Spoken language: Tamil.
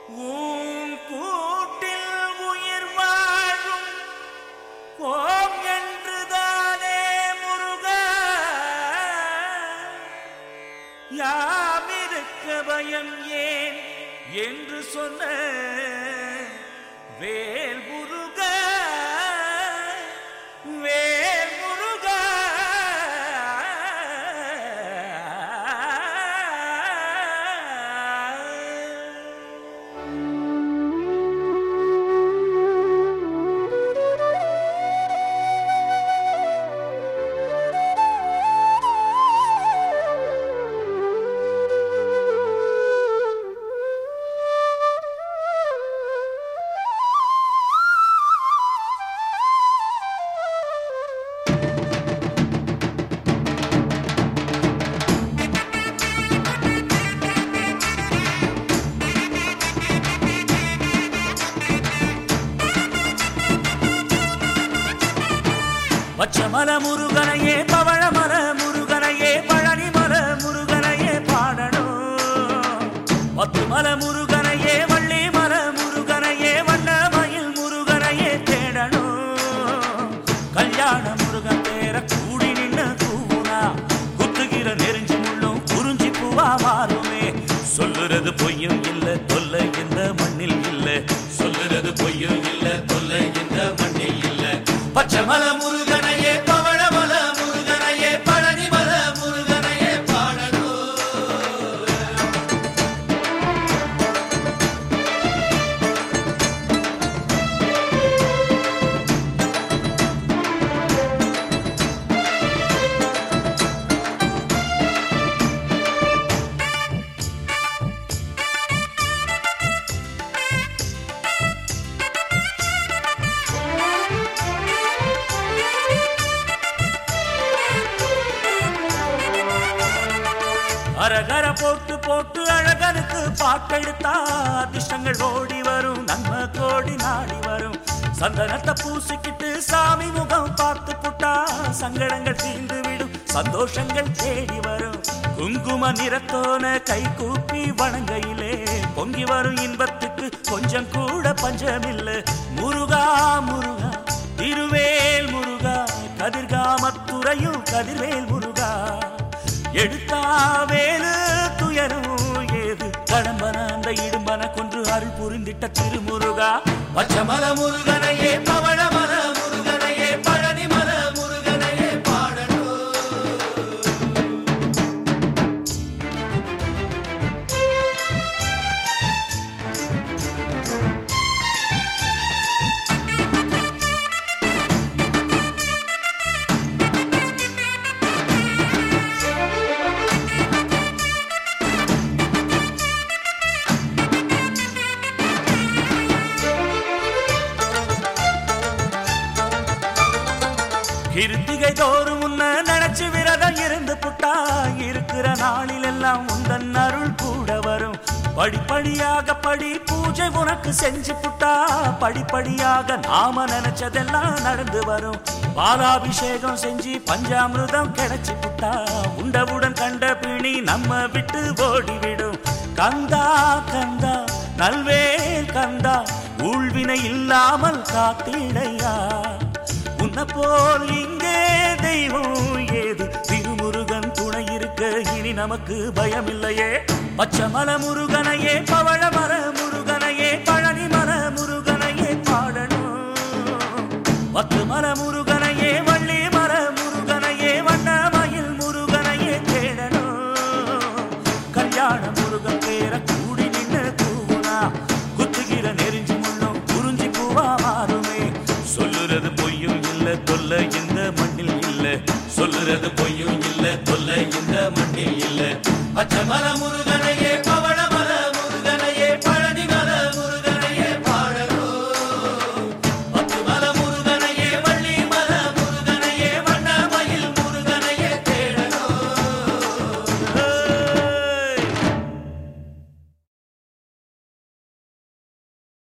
உன் கூட்டில் உயிர் வாழும் கோம் என்றுதானே முருகா யாமிருக்க பயம் ஏன் என்று சொன்ன வேல் முருகா வேல் முருகா பச்சமல முருகனையே பவழமல முருகனையே பழனிமல முருகனையே பாடணும் பத்துமல முருகனையே வள்ளிமல முருகனையே வண்ணமயில் முருகனையே தேடணும் கல்யாண முருகன் பேர கூடி நின்னு கூவுனா குத்துகிற நெருஞ்சி முள்ளும் குறிஞ்சி பூவா மாறுமே சொல்லுறது பொய்யும் இல்ல தொல்லை இந்த மண்ணில் இல்ல சொல்லுறது பொய்யும் இல்ல தொல்லை இந்த மண்ணில் இல்ல பச்சைமல முருகனையே பவழமல முருகனையே பழனிமல முருகனையே பாடணும் அரகர போட்டு போட்டு அழகனுக்கு பாட்டெடுத்தா அதிர்ஷ்டங்கள் ஓடி வரும் நன்மை கோடி நாடி வரும் சந்தனத்தை பூசிக்கிட்டு சாமி முகம் பார்த்து புட்டா சங்கடங்கள் தீர்ந்து விடும் சந்தோஷங்கள் தேடி வரும் குங்கும நிறத்தோன கை கூப்பி வணங்கையிலே பொங்கி வரும் இன்பத்துக்கு கொஞ்சம் கூட பஞ்சமில்ல முருகா முருகா திருவேல் முருகா கதிர்காமத்துறையும் கதிர்வேல் முருகா எடுத்தா வேலு துயரும் ஏது கடம்பன அந்த இடும்பன கொன்று அருள் புரிந்திட்ட திருமுருகா பச்சமல முருகனையே பவழமல முருகனையே பழனிமல முருகனையே பாடணும் கிருத்திகை தோறும் உன்ன நினைச்சு விரதம் இருந்து புட்டா இருக்கிற நாளில் எல்லாம் உந்தன் அருள் கூட வரும் படிப்படியாக படி பூஜை உனக்கு செஞ்சு புட்டா படிப்படியாக நாம நினைச்சதெல்லாம் நடந்து வரும் பாலாபிஷேகம் செஞ்சு பஞ்சாமிருதம் கிடைச்சு புட்டா உண்டவுடன் கண்ட பிணி நம்ம விட்டு ஓடிவிடும் கந்தா கந்தா நல்வேல் கந்தா ஊழ்வினை இல்லாமல் காத்திடையா உன்னை போல் இங்கே தெய்வம் ஏது திருமுருகன் துணை இருக்க இனி நமக்கு பயமில்லையே பச்சமல முருகனையே பவழமர முருகனையே பழனிமல முருகனையே பாடணும் பத்து மல முருகனையே வள்ளி மர முருகனையே வண்ணமயில் முருகனையே தேடணும் கல்யாண முருகன் பேர கூடி நின்று கூவுனா குத்துகிற நெருஞ்சி முள்ளும் குறிஞ்சி பூவா மாறுமே சொல்லுறது பொய்யும் இல்ல தொல்லை இந்த மண்ணில் இல்ல சொல்லுறது பொய்யும் இல்ல தொல்லை இந்த மண்ணில் இல்ல பச்சை மல முருகன்